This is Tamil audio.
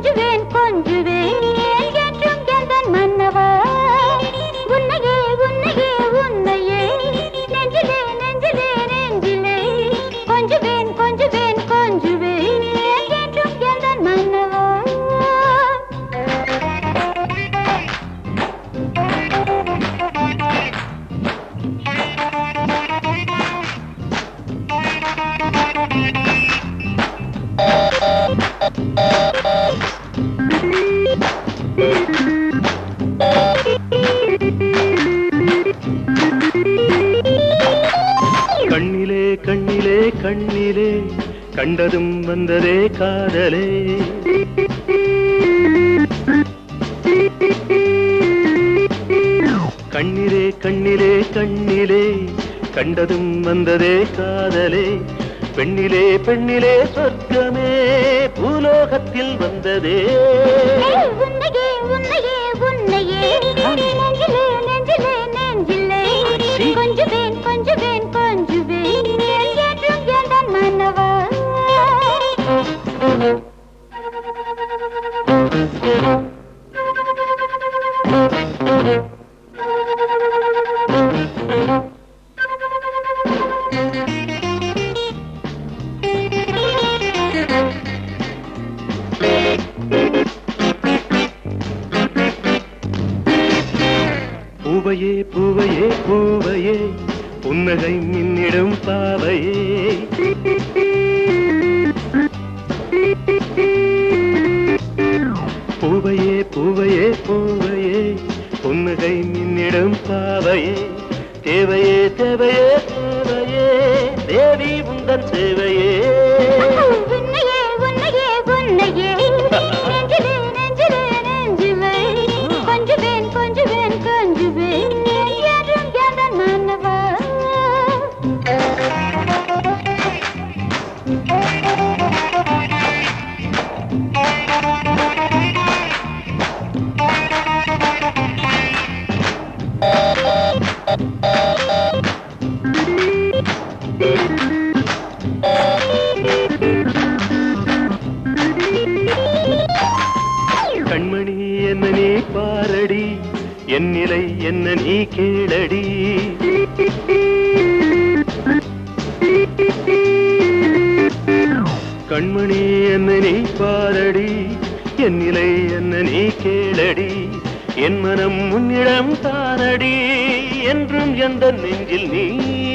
கொஞ்சுவேன் கொஞ்சுவேன் என்றும் எந்தன் மன்னவா உன்னையே உன்னையே உன்னையே நெஞ்சிலே நெஞ்சிலே நெஞ்சிலே கொஞ்சுவேன் கொஞ்சுவேன் கொஞ்சுவேன் என்றும் எந்தன் மன்னவா கண்ணிலே கண்ணிலே கண்ணிலே கண்டதும் வந்ததே காதலே கண்ணிலே கண்ணிலே கண்ணிலே கண்டதும் வந்ததே காதலே பெண்ணிலே பெண்ணிலே சொர்க்கமே பூலோகத்தில் வந்ததே ஏய், உன்னையே உன்னையே உன்னையே நெஞ்சிலே நெஞ்சிலே நெஞ்சிலே கொஞ்சுவேன் கொஞ்சுவேன் கொஞ்சுவேன் என்றும் எந்தன் மன்னவா பூவையே பூவையே பூவையே புன்னகை மின்னிடும் பாவையே பூவையே பூவையே பூவையே புன்னகை மின்னிடும் பாவையே தேவையே தேவையே தேவையே தேவி உந்தன் சேவையே உன்னையே உன்னையே உன்னையே நெஞ்சிலே நெஞ்சிலே நெஞ்சிலே கொஞ்சுவேன் கொஞ்சுவேன் கொஞ்சுவேன் என்றும் எந்தன் மன்னவா கண்மணி என்ன நீ பாரடி என் நிலை என்ன நீ கேளடி கண்மணி என்ன நீ பாரடி என் நிலை என்ன நீ கேளடி என் மனம் உன்னிடம் தானடி என்றும் எந்த நெஞ்சில் நீ